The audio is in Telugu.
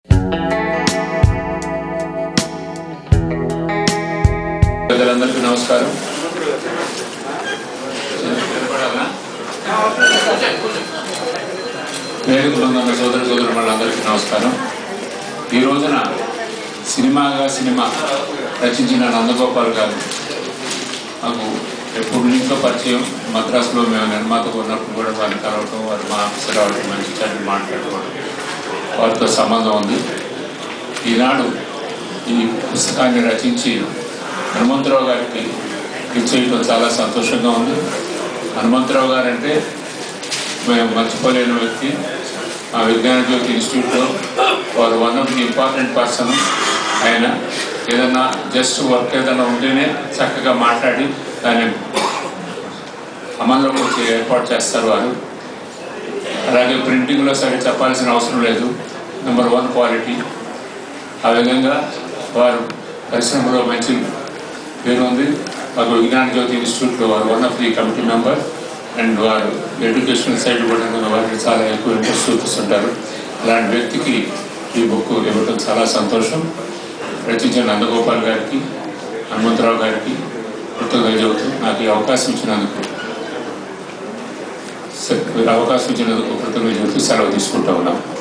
ప్రజలందరికీ నమస్కారం వేదిక బృందం సోదర సోదరు వాళ్ళందరికీ నమస్కారం ఈ రోజున సినిమాగా సినిమా రచించిన నందగోపాల్ గారు మాకు ఎప్పుడు నుంచో పరిచయం మద్రాసులో మేము నిర్మాతకు ఉన్నప్పుడు కూడా వారిని కలవటం వారు మా ఆఫీసర్ రావడం మంచి చెడ్డ మాట్లాడుకోవడం వారితో సంబంధం ఉంది ఈనాడు ఈ పుస్తకాన్ని రచించి హనుమంతరావు గారికి ఇచ్చేయటం చాలా సంతోషంగా ఉంది హనుమంతరావు గారు అంటే మేము మర్చిపోలేని వ్యక్తి మా విజ్ఞాన జ్యోతి ఇన్స్టిట్యూట్లో వారు one of the important person ఆయన ఏదన్నా జస్ట్ వర్క్ ఏదైనా ఉంటేనే చక్కగా మాట్లాడి దాన్ని అమల్లోకి వచ్చి ఏర్పాటు చేస్తారు వారు అలాగే ప్రింటింగ్లో సరే చెప్పాల్సిన అవసరం లేదు నెంబర్ వన్ క్వాలిటీ ఆ విధంగా వారు పరిశ్రమలో మంచి పేరు ఉంది మాకు విజ్ఞాన జ్యోతి ఇన్స్టిట్యూట్లో వారు one of the committee member and వారు ఎడ్యుకేషన్ సైడ్ కూడా వారికి చాలా ఎక్కువ ఇంట్రెస్ట్ చూపిస్తుంటారు అలాంటి వ్యక్తికి ఈ బుక్ ఇవ్వడం చాలా సంతోషం రచించిన నందగోపాల్ గారికి హనుమంతరావు గారికి కృతజ్ఞత చెబుతూ నాకు ఈ అవకాశం ఇచ్చినందుకు స- అవకాశం ఇచ్చినందుకు కృతజ్ఞత చెబుతూ సెలవు తీసుకుంటా ఉన్నాను